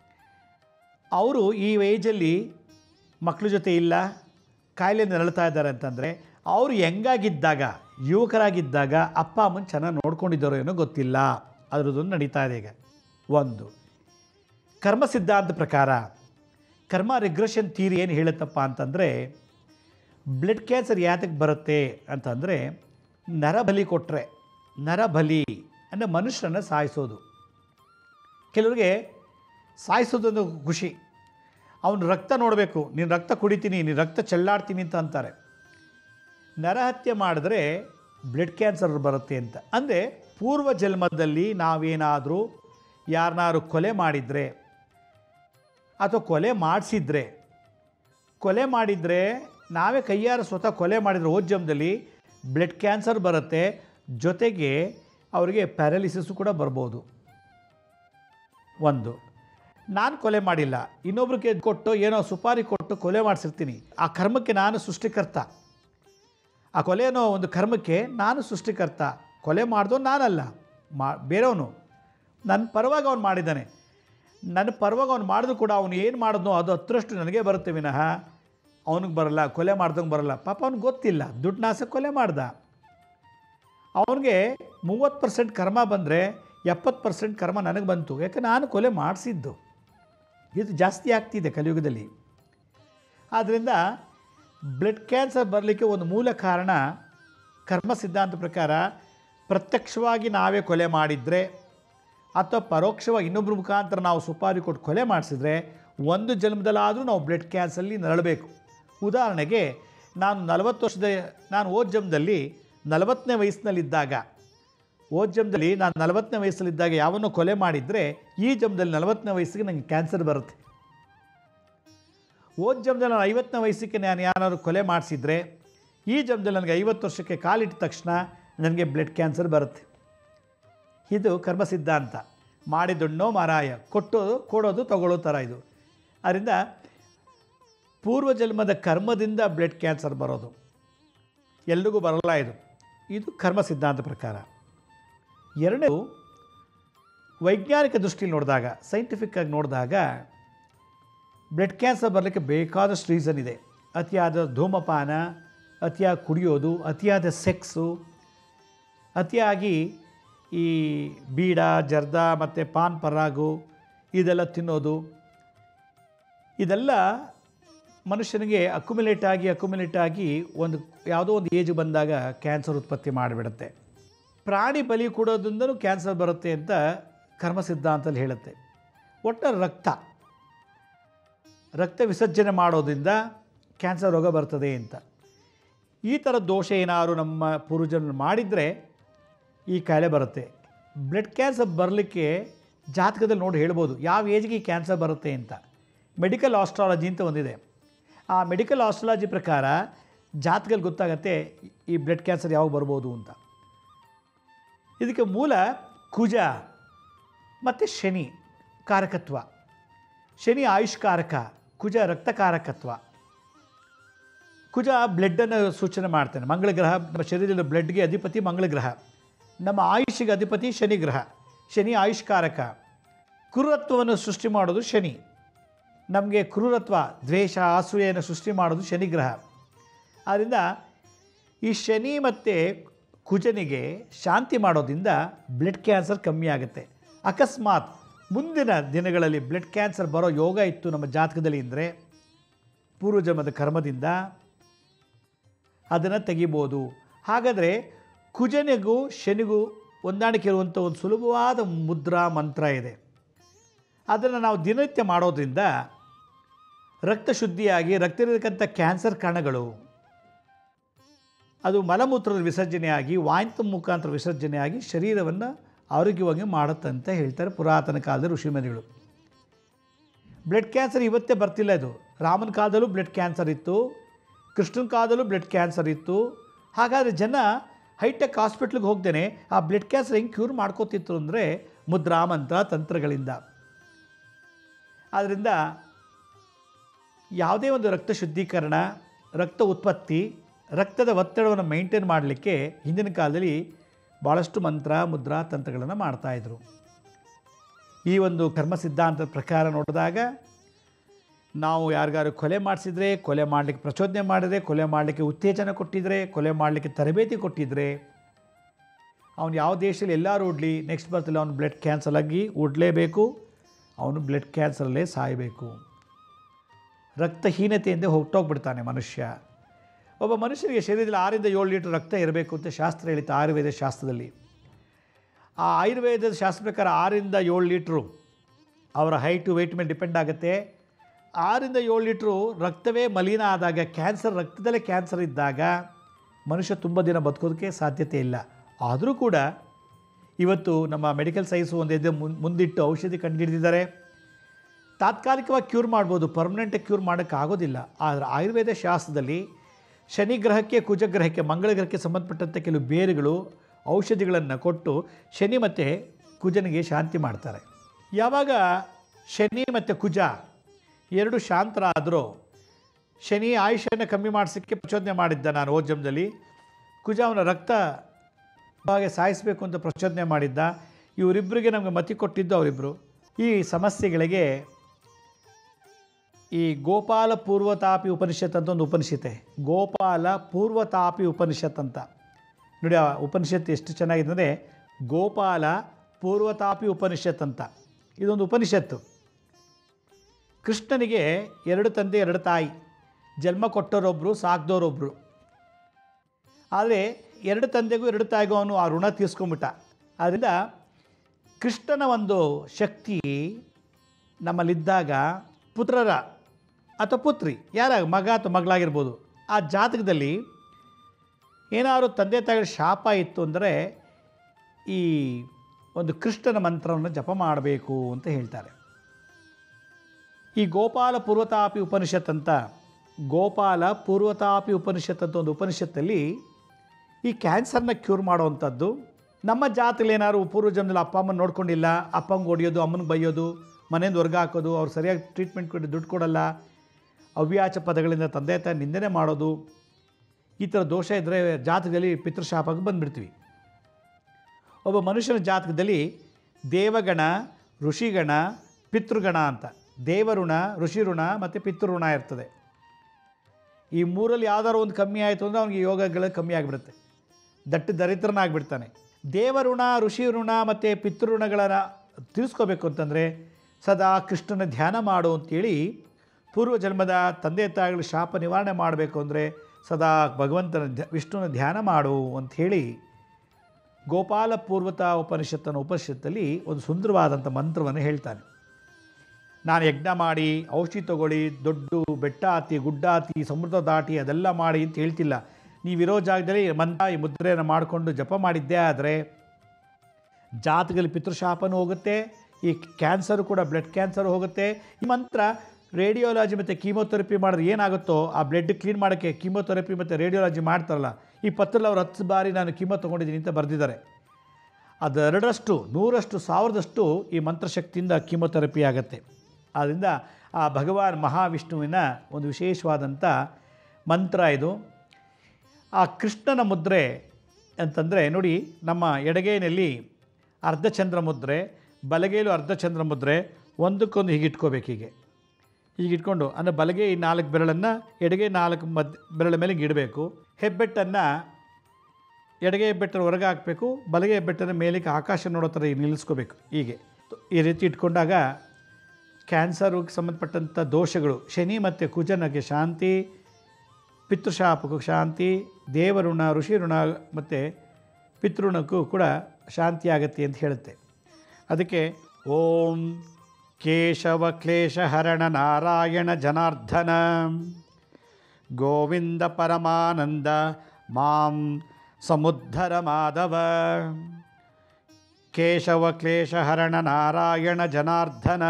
ಅವರು ಈ ಏಜಲ್ಲಿ ಮಕ್ಕಳ ಜೊತೆ ಇಲ್ಲ ಕಾಯಿಲೆಯಿಂದ ನರಳ್ತಾ ಇದ್ದಾರೆ ಅಂತಂದರೆ ಅವರು ಹೆಂಗಾಗಿದ್ದಾಗ ಯುವಕರಾಗಿದ್ದಾಗ ಅಪ್ಪ ಅಮ್ಮನ ಚೆನ್ನಾಗಿ ನೋಡ್ಕೊಂಡಿದ್ದಾರೋ ಏನೋ ಗೊತ್ತಿಲ್ಲ ಅದರದೊಂದು ನಡೀತಾ ಇದೆ ಈಗ ಒಂದು ಕರ್ಮ ಸಿದ್ಧಾಂತ ಪ್ರಕಾರ ಕರ್ಮ ರಿಗ್ರೆಷನ್ ಥೀರಿ ಏನು ಹೇಳುತ್ತಪ್ಪ ಅಂತಂದರೆ ಬ್ಲಡ್ ಕ್ಯಾನ್ಸರ್ ಯಾತಕ್ಕೆ ಬರುತ್ತೆ ಅಂತಂದರೆ ನರಬಲಿ ಕೊಟ್ಟರೆ ನರಬಲಿ ಅಂದರೆ ಮನುಷ್ಯರನ್ನು ಸಾಯಿಸೋದು ಕೆಲವರಿಗೆ ಸಾಯಿಸೋದೊಂದು ಖುಷಿ ಅವನು ರಕ್ತ ನೋಡಬೇಕು ನೀನು ರಕ್ತ ಕುಡಿತೀನಿ ನೀನು ರಕ್ತ ಚೆಲ್ಲಾಡ್ತೀನಿ ಅಂತ ಅಂತಾರೆ ನರಹತ್ಯೆ ಮಾಡಿದ್ರೆ ಬ್ಲಡ್ ಕ್ಯಾನ್ಸರ್ ಬರುತ್ತೆ ಅಂತ ಅಂದರೆ ಪೂರ್ವ ಜನ್ಮದಲ್ಲಿ ನಾವೇನಾದರೂ ಯಾರನ್ನಾರು ಕೊಲೆ ಮಾಡಿದರೆ ಅಥವಾ ಕೊಲೆ ಮಾಡಿಸಿದ್ರೆ ಕೊಲೆ ಮಾಡಿದರೆ ನಾವೇ ಕೈಯಾರ ಸ್ವತಃ ಕೊಲೆ ಮಾಡಿದರೆ ಹೋದ ಜನ್ಮದಲ್ಲಿ ಬ್ಲಡ್ ಕ್ಯಾನ್ಸರ್ ಬರುತ್ತೆ ಜೊತೆಗೆ ಅವರಿಗೆ ಪ್ಯಾರಾಲಿಸಿಸು ಕೂಡ ಬರ್ಬೋದು ಒಂದು ನಾನು ಕೊಲೆ ಮಾಡಿಲ್ಲ ಇನ್ನೊಬ್ರಿಗೆ ಕೊಟ್ಟು ಏನೋ ಸುಪಾರಿ ಕೊಟ್ಟು ಕೊಲೆ ಮಾಡಿಸಿರ್ತೀನಿ ಆ ಕರ್ಮಕ್ಕೆ ನಾನು ಸೃಷ್ಟಿಕರ್ತ ಆ ಕೊಲೆ ಅನ್ನೋ ಒಂದು ಕರ್ಮಕ್ಕೆ ನಾನು ಸೃಷ್ಟಿಕರ್ತ ಕೊಲೆ ಮಾಡ್ದೋ ನಾನಲ್ಲ ಮಾ ಬೇರೆಯವನು ನನ್ನ ಪರವಾಗಿ ಅವನು ಮಾಡಿದ್ದಾನೆ ನನ್ನ ಪರವಾಗಿ ಅವ್ನು ಮಾಡಿದ್ರು ಕೂಡ ಅವನು ಏನು ಮಾಡಿದ್ನೋ ಅದು ಹತ್ತರಷ್ಟು ನನಗೆ ಬರುತ್ತೆ ವಿನಃ ಅವನಿಗೆ ಬರಲ್ಲ ಕೊಲೆ ಮಾಡ್ದಂಗೆ ಬರಲ್ಲ ಪಾಪ ಅವ್ನಿಗೆ ಗೊತ್ತಿಲ್ಲ ದುಡ್ಡು ನಾಸ ಕೊಲೆ ಮಾಡ್ದ ಅವನಿಗೆ ಮೂವತ್ತು ಪರ್ಸೆಂಟ್ ಕರ್ಮ ಬಂದರೆ ಎಪ್ಪತ್ತು ಪರ್ಸೆಂಟ್ ಕರ್ಮ ನನಗೆ ಬಂತು ಯಾಕೆ ನಾನು ಕೊಲೆ ಮಾಡಿಸಿದ್ದು ಇದು ಜಾಸ್ತಿ ಆಗ್ತಿದೆ ಕಲಿಯುಗದಲ್ಲಿ ಆದ್ದರಿಂದ ಬ್ಲಡ್ ಕ್ಯಾನ್ಸರ್ ಬರಲಿಕ್ಕೆ ಒಂದು ಮೂಲ ಕಾರಣ ಕರ್ಮ ಸಿದ್ಧಾಂತ ಪ್ರಕಾರ ಪ್ರತ್ಯಕ್ಷವಾಗಿ ನಾವೇ ಕೊಲೆ ಮಾಡಿದರೆ ಅಥವಾ ಪರೋಕ್ಷವಾಗಿ ಇನ್ನೊಬ್ಬರ ಮುಖಾಂತರ ನಾವು ಸುಪಾರಿ ಕೊಟ್ಟು ಕೊಲೆ ಮಾಡಿಸಿದ್ರೆ ಒಂದು ಜನ್ಮದಲ್ಲಾದರೂ ನಾವು ಬ್ಲಡ್ ಕ್ಯಾನ್ಸಲ್ಲಿ ನರಳಬೇಕು ಉದಾಹರಣೆಗೆ ನಾನು ನಲವತ್ತು ವರ್ಷದ ನಾನು ಓದ್ ಜನ್ಮದಲ್ಲಿ ನಲವತ್ತನೇ ವಯಸ್ಸಿನಲ್ಲಿದ್ದಾಗ ಓದ್ ಜನ್ಮದಲ್ಲಿ ನಾನು ನಲವತ್ತನೇ ವಯಸ್ಸಲ್ಲಿದ್ದಾಗ ಯಾವನ್ನೋ ಕೊಲೆ ಮಾಡಿದರೆ ಈ ಜನ್ಮದಲ್ಲಿ ನಲವತ್ತನೇ ವಯಸ್ಸಿಗೆ ನನಗೆ ಕ್ಯಾನ್ಸರ್ ಬರುತ್ತೆ ಓದ್ ಜನ್ಮದಲ್ಲಿ ನಾನು ಐವತ್ತನೇ ವಯಸ್ಸಿಗೆ ನಾನು ಯಾರಾದ್ರು ಕೊಲೆ ಮಾಡಿಸಿದ್ರೆ ಈ ಜನ್ಮದಲ್ಲಿ ನನಗೆ ಐವತ್ತು ವರ್ಷಕ್ಕೆ ಕಾಲಿಟ್ಟ ತಕ್ಷಣ ನನಗೆ ಬ್ಲಡ್ ಕ್ಯಾನ್ಸರ್ ಬರುತ್ತೆ ಇದು ಕರ್ಮ ಸಿದ್ಧಾಂತ ಮಾಡಿದುಣ್ಣೋ ಮಾರಾಯ ಕೊಟ್ಟೋದು ಕೊಡೋದು ತಗೊಳ್ಳೋ ಥರ ಇದು ಅದರಿಂದ ಪೂರ್ವಜನ್ಮದ ಕರ್ಮದಿಂದ ಬ್ಲಡ್ ಕ್ಯಾನ್ಸರ್ ಬರೋದು ಎಲ್ರಿಗೂ ಬರಲ್ಲ ಇದು ಇದು ಕರ್ಮ ಸಿದ್ಧಾಂತ ಪ್ರಕಾರ ಎರಡನೇದು ವೈಜ್ಞಾನಿಕ ದೃಷ್ಟಿಯಲ್ಲಿ ನೋಡಿದಾಗ ಸೈಂಟಿಫಿಕ್ ಆಗಿ ನೋಡಿದಾಗ ಬ್ಲಡ್ ಕ್ಯಾನ್ಸರ್ ಬರಲಿಕ್ಕೆ ಬೇಕಾದಷ್ಟು ರೀಸನ್ ಇದೆ ಅತಿಯಾದ ಧೂಮಪಾನ ಅತಿಯಾಗಿ ಕುಡಿಯೋದು ಅತಿಯಾದ ಸೆಕ್ಸು ಅತಿಯಾಗಿ ಈ ಬೀಡ ಜರ್ದ ಮತ್ತು ಪಾನ್ ಪರಾಗು ಇದೆಲ್ಲ ತಿನ್ನೋದು ಇದೆಲ್ಲ ಮನುಷ್ಯನಿಗೆ ಅಕ್ಯುಮಿಲೇಟ್ ಆಗಿ ಅಕ್ಯುಮಿಲೇಟ್ ಆಗಿ ಒಂದು ಯಾವುದೋ ಒಂದು ಏಜ್ ಬಂದಾಗ ಕ್ಯಾನ್ಸರ್ ಉತ್ಪತ್ತಿ ಮಾಡಿಬಿಡುತ್ತೆ ಪ್ರಾಣಿ ಬಲಿ ಕೊಡೋದ್ರಿಂದಲೂ ಕ್ಯಾನ್ಸರ್ ಬರುತ್ತೆ ಅಂತ ಕರ್ಮ ಸಿದ್ಧಾಂತದಲ್ಲಿ ಹೇಳುತ್ತೆ ಒಟ್ಟು ರಕ್ತ ರಕ್ತ ವಿಸರ್ಜನೆ ಮಾಡೋದ್ರಿಂದ ಕ್ಯಾನ್ಸರ್ ರೋಗ ಬರ್ತದೆ ಅಂತ ಈ ಥರ ದೋಷ ಏನಾದ್ರು ನಮ್ಮ ಪೂರ್ವಜರು ಮಾಡಿದರೆ ಈ ಕಾಯಿಲೆ ಬರುತ್ತೆ ಬ್ಲಡ್ ಕ್ಯಾನ್ಸರ್ ಬರಲಿಕ್ಕೆ ಜಾತಕದಲ್ಲಿ ನೋಡಿ ಹೇಳ್ಬೋದು ಯಾವ ಏಜ್ಗೆ ಈ ಕ್ಯಾನ್ಸರ್ ಬರುತ್ತೆ ಅಂತ ಮೆಡಿಕಲ್ ಆಸ್ಟ್ರಾಲಜಿ ಅಂತ ಒಂದಿದೆ ಆ ಮೆಡಿಕಲ್ ಆಸ್ಟ್ರಾಲಜಿ ಪ್ರಕಾರ ಜಾತಕದಲ್ಲಿ ಗೊತ್ತಾಗತ್ತೆ ಈ ಬ್ಲಡ್ ಕ್ಯಾನ್ಸರ್ ಯಾವಾಗ ಬರ್ಬೋದು ಅಂತ ಇದಕ್ಕೆ ಮೂಲ ಕುಜ ಮತ್ತು ಶನಿ ಕಾರಕತ್ವ ಶನಿ ಆಯುಷ್ಕಾರಕ ಕುಜ ರಕ್ತಕಾರಕತ್ವ ಕುಜ ಬ್ಲಡ್ಡನ್ನು ಸೂಚನೆ ಮಾಡ್ತಾನೆ ಮಂಗಳ ಗ್ರಹ ನಮ್ಮ ಶರೀರದ ಬ್ಲಡ್ಗೆ ಅಧಿಪತಿ ಮಂಗಳ ಗ್ರಹ ನಮ್ಮ ಆಯುಷ್ಗೆ ಅಧಿಪತಿ ಶನಿ ಗ್ರಹ ಶನಿ ಆಯುಷ್ಕಾರಕ ಕ್ರೂರತ್ವವನ್ನು ಸೃಷ್ಟಿ ಮಾಡೋದು ಶನಿ ನಮಗೆ ಕ್ರೂರತ್ವ ದ್ವೇಷ ಅಸೂಯೆಯನ್ನು ಸೃಷ್ಟಿ ಮಾಡೋದು ಶನಿ ಗ್ರಹ ಆದ್ದರಿಂದ ಈ ಶನಿ ಮತ್ತು ಕುಜನಿಗೆ ಶಾಂತಿ ಮಾಡೋದ್ರಿಂದ ಬ್ಲಡ್ ಕ್ಯಾನ್ಸರ್ ಕಮ್ಮಿ ಆಗುತ್ತೆ ಅಕಸ್ಮಾತ್ ಮುಂದಿನ ದಿನಗಳಲ್ಲಿ ಬ್ಲಡ್ ಕ್ಯಾನ್ಸರ್ ಬರೋ ಯೋಗ ಇತ್ತು ನಮ್ಮ ಜಾತಕದಲ್ಲಿ ಅಂದರೆ ಪೂರ್ವಜನ್ಮದ ಕರ್ಮದಿಂದ ಅದನ್ನು ತೆಗಿಬೋದು ಹಾಗಾದರೆ ಕುಜನಿಗೂ ಶನಿಗೂ ಹೊಂದಾಣಿಕೆ ಇರುವಂಥ ಒಂದು ಸುಲಭವಾದ ಮುದ್ರಾ ಮಂತ್ರ ಇದೆ ಅದನ್ನು ನಾವು ದಿನನಿತ್ಯ ಮಾಡೋದ್ರಿಂದ ರಕ್ತ ಶುದ್ಧಿಯಾಗಿ ರಕ್ತದಲ್ಲಿರತಕ್ಕಂಥ ಕ್ಯಾನ್ಸರ್ ಕಣಗಳು ಅದು ಮಲಮೂತ್ರದ ವಿಸರ್ಜನೆಯಾಗಿ ವಾಂತ ಮುಖಾಂತರ ವಿಸರ್ಜನೆಯಾಗಿ ಶರೀರವನ್ನು ಆರೋಗ್ಯವಾಗಿ ಮಾಡುತ್ತಂತ ಹೇಳ್ತಾರೆ ಪುರಾತನ ಕಾಲದ ಋಷಿಮನಿಗಳು ಬ್ಲಡ್ ಕ್ಯಾನ್ಸರ್ ಇವತ್ತೇ ಬರ್ತಿಲ್ಲ ಇದು ರಾಮನ ಕಾಲದಲ್ಲೂ ಬ್ಲಡ್ ಕ್ಯಾನ್ಸರ್ ಇತ್ತು ಕೃಷ್ಣನ ಕಾಲದಲ್ಲೂ ಬ್ಲಡ್ ಕ್ಯಾನ್ಸರ್ ಇತ್ತು ಹಾಗಾದರೆ ಜನ ಹೈಟೆಕ್ ಹಾಸ್ಪಿಟ್ಲಿಗೆ ಹೋಗ್ದೇನೆ ಆ ಬ್ಲಡ್ ಕ್ಯಾನ್ಸರ್ ಹೆಂಗೆ ಕ್ಯೂರ್ ಮಾಡ್ಕೋತಿತ್ತು ಅಂದರೆ ಮುದ್ರಾ ಮಂತ್ರ ತಂತ್ರಗಳಿಂದ ಆದ್ದರಿಂದ ಯಾವುದೇ ಒಂದು ರಕ್ತ ಶುದ್ಧೀಕರಣ ರಕ್ತ ಉತ್ಪತ್ತಿ ರಕ್ತದ ಒತ್ತಡವನ್ನು ಮೈಂಟೈನ್ ಮಾಡಲಿಕ್ಕೆ ಹಿಂದಿನ ಕಾಲದಲ್ಲಿ ಭಾಳಷ್ಟು ಮಂತ್ರ ಮುದ್ರಾ ತಂತ್ರಗಳನ್ನು ಮಾಡ್ತಾಯಿದ್ರು ಈ ಒಂದು ಕರ್ಮ ಸಿದ್ಧಾಂತದ ಪ್ರಕಾರ ನೋಡಿದಾಗ ನಾವು ಯಾರಿಗಾರು ಕೊಲೆ ಮಾಡಿಸಿದ್ರೆ ಕೊಲೆ ಮಾಡಲಿಕ್ಕೆ ಪ್ರಚೋದನೆ ಮಾಡಿದರೆ ಕೊಲೆ ಮಾಡಲಿಕ್ಕೆ ಉತ್ತೇಜನ ಕೊಟ್ಟಿದ್ರೆ ಕೊಲೆ ಮಾಡಲಿಕ್ಕೆ ತರಬೇತಿ ಕೊಟ್ಟಿದ್ರೆ ಅವನು ಯಾವ ದೇಶದಲ್ಲಿ ಎಲ್ಲರೂ ಉಡ್ಲಿ ನೆಕ್ಸ್ಟ್ ಬರ್ತಲ್ಲ ಅವನು ಬ್ಲಡ್ ಕ್ಯಾನ್ಸರ್ ಆಗಿ ಉಡ್ಲೇಬೇಕು ಅವನು ಬ್ಲಡ್ ಕ್ಯಾನ್ಸರಲ್ಲೇ ಸಾಯಬೇಕು ರಕ್ತಹೀನತೆಯಿಂದ ಹೊರಟೋಗ್ಬಿಡ್ತಾನೆ ಮನುಷ್ಯ ಒಬ್ಬ ಮನುಷ್ಯನಿಗೆ ಶರೀರದಲ್ಲಿ ಆರಿಂದ ಏಳು ಲೀಟರ್ ರಕ್ತ ಇರಬೇಕು ಅಂತ ಶಾಸ್ತ್ರ ಹೇಳಿತ್ತು ಆಯುರ್ವೇದ ಶಾಸ್ತ್ರದಲ್ಲಿ ಆ ಆಯುರ್ವೇದದ ಶಾಸ್ತ್ರ ಪ್ರಕಾರ ಆರಿಂದ ಏಳು ಲೀಟ್ರು ಅವರ ಹೈಟು ವೆಯ್ಟ್ ಮೇಲೆ ಡಿಪೆಂಡ್ ಆಗುತ್ತೆ ಆರಿಂದ ಏಳು ಲೀಟ್ರು ರಕ್ತವೇ ಮಲಿನ ಆದಾಗ ಕ್ಯಾನ್ಸರ್ ರಕ್ತದಲ್ಲೇ ಕ್ಯಾನ್ಸರ್ ಇದ್ದಾಗ ಮನುಷ್ಯ ತುಂಬ ದಿನ ಬದುಕೋದಕ್ಕೆ ಸಾಧ್ಯತೆ ಇಲ್ಲ ಆದರೂ ಕೂಡ ಇವತ್ತು ನಮ್ಮ ಮೆಡಿಕಲ್ ಸೈನ್ಸು ಒಂದು ಎದೆ ಮುನ್ ಮುಂದಿಟ್ಟು ಔಷಧಿ ಕಂಡುಹಿಡಿದಿದ್ದಾರೆ ತಾತ್ಕಾಲಿಕವಾಗಿ ಕ್ಯೂರ್ ಮಾಡ್ಬೋದು ಪರ್ಮನೆಂಟಾಗಿ ಕ್ಯೂರ್ ಮಾಡೋಕ್ಕಾಗೋದಿಲ್ಲ ಆದರೆ ಆಯುರ್ವೇದ ಶಾಸ್ತ್ರದಲ್ಲಿ ಶನಿ ಗ್ರಹಕ್ಕೆ ಕುಜಗ್ರಹಕ್ಕೆ ಮಂಗಳ ಗ್ರಹಕ್ಕೆ ಸಂಬಂಧಪಟ್ಟಂಥ ಕೆಲವು ಬೇರುಗಳು ಔಷಧಿಗಳನ್ನು ಕೊಟ್ಟು ಶನಿ ಮತ್ತು ಕುಜನಿಗೆ ಶಾಂತಿ ಮಾಡ್ತಾರೆ ಯಾವಾಗ ಶನಿ ಮತ್ತು ಕುಜ ಎರಡು ಶಾಂತರಾದರೂ ಶನಿ ಆಯುಷ್ಯನ ಕಮ್ಮಿ ಮಾಡಿಸೋಕ್ಕೆ ಪ್ರಚೋದನೆ ಮಾಡಿದ್ದ ನಾನು ಓ ಜಮ್ದಲ್ಲಿ ಕುಜ ಅವನ ರಕ್ತ ಹಾಗೆ ಸಾಯಿಸಬೇಕು ಅಂತ ಪ್ರಚೋದನೆ ಮಾಡಿದ್ದ ಇವರಿಬ್ಬರಿಗೆ ನಮಗೆ ಮತಿ ಕೊಟ್ಟಿದ್ದು ಅವರಿಬ್ಬರು ಈ ಸಮಸ್ಯೆಗಳಿಗೆ ಈ ಗೋಪಾಲ ಪೂರ್ವತಾಪಿ ಉಪನಿಷತ್ ಅಂತ ಒಂದು ಉಪನಿಷತ್ತೆ ಗೋಪಾಲ ಪೂರ್ವತಾಪಿ ಉಪನಿಷತ್ ಅಂತ ನೋಡಿ ಆ ಉಪನಿಷತ್ ಎಷ್ಟು ಚೆನ್ನಾಗಿದೆ ಅಂದರೆ ಗೋಪಾಲ ಪೂರ್ವತಾಪಿ ಉಪನಿಷತ್ ಅಂತ ಇದೊಂದು ಉಪನಿಷತ್ತು ಕೃಷ್ಣನಿಗೆ ಎರಡು ತಂದೆ ಎರಡು ತಾಯಿ ಜನ್ಮ ಕೊಟ್ಟವರೊಬ್ಬರು ಸಾಕ್ದವರೊಬ್ಬರು ಆದರೆ ಎರಡು ತಂದೆಗೂ ಎರಡು ತಾಯಿಗೂ ಅವನು ಆ ಋಣ ತೀರ್ಸ್ಕೊಂಬಿಟ್ಟ ಆದ್ದರಿಂದ ಕೃಷ್ಣನ ಒಂದು ಶಕ್ತಿ ನಮ್ಮಲ್ಲಿದ್ದಾಗ ಪುತ್ರರ ಅಥವಾ ಪುತ್ರಿ ಯಾರ ಮಗ ಅಥವಾ ಮಗಳಾಗಿರ್ಬೋದು ಆ ಜಾತಕದಲ್ಲಿ ಏನಾದ್ರು ತಂದೆ ತಾಯಿಗಳ ಶಾಪ ಇತ್ತು ಅಂದರೆ ಈ ಒಂದು ಕೃಷ್ಣನ ಮಂತ್ರವನ್ನು ಜಪ ಮಾಡಬೇಕು ಅಂತ ಹೇಳ್ತಾರೆ ಈ ಗೋಪಾಲ ಪೂರ್ವತಾಪಿ ಉಪನಿಷತ್ ಅಂತ ಗೋಪಾಲ ಪೂರ್ವತಾಪಿ ಉಪನಿಷತ್ ಅಂತ ಒಂದು ಉಪನಿಷತ್ತಲ್ಲಿ ಈ ಕ್ಯಾನ್ಸರ್ನ ಕ್ಯೂರ್ ಮಾಡುವಂಥದ್ದು ನಮ್ಮ ಜಾತಿಲಿ ಏನಾದ್ರು ಪೂರ್ವಜನ್ಮದಲ್ಲಿ ಅಪ್ಪ ಅಮ್ಮನ ನೋಡ್ಕೊಂಡಿಲ್ಲ ಅಪ್ಪಂಗೆ ಹೊಡಿಯೋದು ಅಮ್ಮನಿಗೆ ಬೈಯೋದು ಮನೆಯಿಂದ ಹೊರ್ಗೆ ಹಾಕೋದು ಅವ್ರು ಸರಿಯಾಗಿ ಟ್ರೀಟ್ಮೆಂಟ್ ಕೊಟ್ಟು ದುಡ್ಡು ಕೊಡಲ್ಲ ಅವ್ಯಾಚ ಪದಗಳಿಂದ ತಂದೆ ತಾಯಿ ನಿಂದನೆ ಮಾಡೋದು ಈ ಥರ ದೋಷ ಇದ್ದರೆ ಜಾತಕದಲ್ಲಿ ಪಿತೃಶಾಪಕ್ಕೆ ಬಂದುಬಿಡ್ತೀವಿ ಒಬ್ಬ ಮನುಷ್ಯನ ಜಾತಕದಲ್ಲಿ ದೇವಗಣ ಋಷಿಗಣ ಪಿತೃಗಣ ಅಂತ ದೇವಋಣ ಋಷಿ ಋಣ ಮತ್ತು ಪಿತೃಋಣ ಇರ್ತದೆ ಈ ಮೂರಲ್ಲಿ ಯಾವ್ದಾದ್ರು ಒಂದು ಕಮ್ಮಿ ಆಯಿತು ಅಂದರೆ ಅವನಿಗೆ ಯೋಗಗಳು ಕಮ್ಮಿ ಆಗಿಬಿಡುತ್ತೆ ದಟ್ಟ ದರಿದ್ರನಾಗ್ಬಿಡ್ತಾನೆ ದೇವಋಣ ಋಷಿ ಋಣ ಮತ್ತು ಪಿತೃಋಣಗಳನ್ನು ತಿಳಿಸ್ಕೋಬೇಕು ಅಂತಂದರೆ ಸದಾ ಕೃಷ್ಣನ ಧ್ಯಾನ ಮಾಡು ಅಂತೇಳಿ ಪೂರ್ವ ಜನ್ಮದ ತಂದೆ ತಾಯಿಗಳ ಶಾಪ ನಿವಾರಣೆ ಮಾಡಬೇಕು ಅಂದರೆ ಸದಾ ಭಗವಂತನ ಧ್ಯ ವಿಷ್ಣುನ ಧ್ಯಾನ ಮಾಡು ಅಂಥೇಳಿ ಗೋಪಾಲ ಪೂರ್ವತ ಉಪನಿಷತ್ತನ ಉಪನಿಷತ್ತಲ್ಲಿ ಒಂದು ಸುಂದರವಾದಂಥ ಮಂತ್ರವನ್ನು ಹೇಳ್ತಾನೆ ನಾನು ಯಜ್ಞ ಮಾಡಿ ಔಷಧಿ ತಗೊಳ್ಳಿ ದೊಡ್ಡ ಬೆಟ್ಟ ಹತ್ತಿ ಗುಡ್ಡ ಹತ್ತಿ ಸಮುದ್ರ ದಾಟಿ ಅದೆಲ್ಲ ಮಾಡಿ ಅಂತ ಹೇಳ್ತಿಲ್ಲ ನೀವಿರೋ ಜಾಗದಲ್ಲಿ ಮಂತ್ರ ಈ ಮುದ್ರೆಯನ್ನು ಮಾಡಿಕೊಂಡು ಜಪ ಮಾಡಿದ್ದೇ ಆದರೆ ಜಾತಕದಲ್ಲಿ ಪಿತೃಶಾಪನೂ ಹೋಗುತ್ತೆ ಈ ಕ್ಯಾನ್ಸರು ಕೂಡ ಬ್ಲಡ್ ಕ್ಯಾನ್ಸರ್ ಹೋಗುತ್ತೆ ಈ ಮಂತ್ರ ರೇಡಿಯೋಲಾಜಿ ಮತ್ತು ಕೀಮೋಥೆರಪಿ ಮಾಡಿದ್ರೆ ಏನಾಗುತ್ತೋ ಆ ಬ್ಲಡ್ ಕ್ಲೀನ್ ಮಾಡೋಕ್ಕೆ ಕೀಮೋಥೆರಪಿ ಮತ್ತು ರೇಡಿಯೋಲಾಜಿ ಮಾಡ್ತಾರಲ್ಲ ಈ ಪತ್ರದಲ್ಲಿ ಅವ್ರು ಹತ್ತು ಬಾರಿ ನಾನು ಕೀಮೋ ತೊಗೊಂಡಿದ್ದೀನಿ ಅಂತ ಬರೆದಿದ್ದಾರೆ ಅದೆರಡರಷ್ಟು ನೂರಷ್ಟು ಸಾವಿರದಷ್ಟು ಈ ಮಂತ್ರಶಕ್ತಿಯಿಂದ ಕೀಮೋಥೆರಪಿ ಆಗುತ್ತೆ ಆದ್ದರಿಂದ ಆ ಭಗವಾನ್ ಮಹಾವಿಷ್ಣುವಿನ ಒಂದು ವಿಶೇಷವಾದಂಥ ಮಂತ್ರ ಇದು ಆ ಕೃಷ್ಣನ ಮುದ್ರೆ ಅಂತಂದರೆ ನೋಡಿ ನಮ್ಮ ಎಡಗೈನಲ್ಲಿ ಅರ್ಧಚಂದ್ರ ಮುದ್ರೆ ಬಲಗೈಲು ಅರ್ಧಚಂದ್ರ ಮುದ್ರೆ ಒಂದಕ್ಕೊಂದು ಹೀಗೆ ಇಟ್ಕೋಬೇಕು ಹೀಗೆ ಹೀಗೆ ಇಟ್ಕೊಂಡು ಅಂದರೆ ಬಲಗೈ ನಾಲ್ಕು ಬೆರಳನ್ನು ಎಡಗೈ ನಾಲ್ಕು ಮದ್ ಬೆರಳ ಮೇಲೆ ಇಡಬೇಕು ಹೆಬ್ಬೆಟ್ಟನ್ನು ಎಡಗೈ ಹೆಬ್ಬೆಟ್ಟನ್ನು ಹೊರಗೆ ಹಾಕಬೇಕು ಬಲಗೈ ಹೆಬ್ಬೆಟ್ಟನ್ನು ಮೇಲಕ್ಕೆ ಆಕಾಶ ನೋಡೋ ಥರ ಹೀಗೆ ನಿಲ್ಲಿಸ್ಕೋಬೇಕು ಹೀಗೆ ಈ ರೀತಿ ಇಟ್ಕೊಂಡಾಗ ಕ್ಯಾನ್ಸರ್ಗೆ ಸಂಬಂಧಪಟ್ಟಂಥ ದೋಷಗಳು ಶನಿ ಮತ್ತು ಕುಜನಗೆ ಶಾಂತಿ ಪಿತೃಶಾಪಕ್ಕೂ ಶಾಂತಿ ದೇವಋಣ ಋಷಿ ಋಣ ಮತ್ತು ಪಿತೃಋಣಕ್ಕೂ ಕೂಡ ಶಾಂತಿ ಆಗತ್ತೆ ಅಂತ ಹೇಳುತ್ತೆ ಅದಕ್ಕೆ ಓಂ ಕೇಶವ ಕ್ಲೇಶಹರಣ ನಾರಾಯಣ ಜನಾರ್ದನ ಗೋವಿಂದ ಪರಮಾನಂದ ಮಾಂ ಸಮುದ್ಧರ ಮಾಧವ ಕೇಶವ ಕ್ಲೇಶಹರಣ ನಾರಾಯಣ ಜನಾರ್ದನ